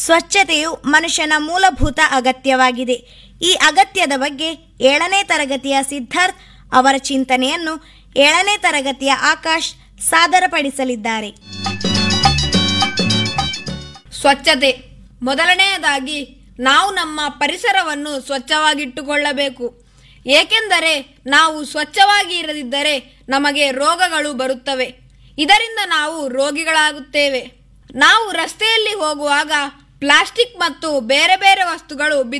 ಸ್ವಚ್ಛತೆಯು ಮನುಷ್ಯನ ಮೂಲಭೂತ ಅಗತ್ಯವಾಗಿದೆ ಈ ಅಗತ್ಯದ ಬಗ್ಗೆ ಏಳನೇ ತರಗತಿಯ ಸಿದ್ಧಾರ್ಥ್ ಅವರ ಚಿಂತನೆಯನ್ನು ಏಳನೇ ತರಗತಿಯ ಆಕಾಶ್ ಸಾದರಪಡಿಸಲಿದ್ದಾರೆ ಸ್ವಚ್ಛತೆ ಮೊದಲನೆಯದಾಗಿ ನಾವು ನಮ್ಮ ಪರಿಸರವನ್ನು ಸ್ವಚ್ಛವಾಗಿಟ್ಟುಕೊಳ್ಳಬೇಕು ಏಕೆಂದರೆ ನಾವು ಸ್ವಚ್ಛವಾಗಿ ಇರದಿದ್ದರೆ ನಮಗೆ ರೋಗಗಳು ಬರುತ್ತವೆ ಇದರಿಂದ ನಾವು ರೋಗಿಗಳಾಗುತ್ತೇವೆ ನಾವು ರಸ್ತೆಯಲ್ಲಿ ಹೋಗುವಾಗ ಪ್ಲಾಸ್ಟಿಕ್ ಮತ್ತು ಬೇರೆ ಬೇರೆ ವಸ್ತುಗಳು